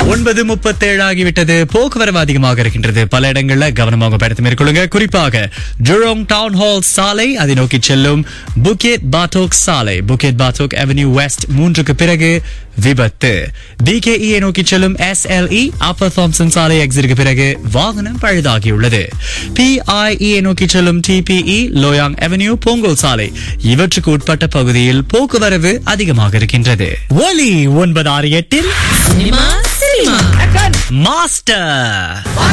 ஒன்பது முப்பத்தேழு ஆகிவிட்டது போக்குவரவு அதிகமாக இருக்கின்றது பல இடங்கள்ல கவனமாக பயணத்தை மேற்கொள்ளுங்க குறிப்பாக ஜுரோங் டவுன் ஹால் சாலை அதை நோக்கி செல்லும் புக்கெட் பாட்டோக் சாலை புக்கெட் பாட்டோக் அவென்யூ வெஸ்ட் மூன்றுக்கு பிறகு விபத்து பிகேஇ நோக்கி செல்லும் எஸ்எல்இ அப்பர் தாம்சன் சாலை எக்ஸிற்கு பிறகு வாகனம் பழுதாகியுள்ளது பிஐஇ நோக்கி செல்லும் டிபிஇ லோயாங் அவென்யூ பொங்கல் சாலை இவற்றுக்கு உட்பட்ட பகுதியில் போக்குவரவு அதிகமாக இருக்கின்றது ஒலி ஒன்பது ஆறு எட்டில் சினிமா சினிமா மாஸ்டர்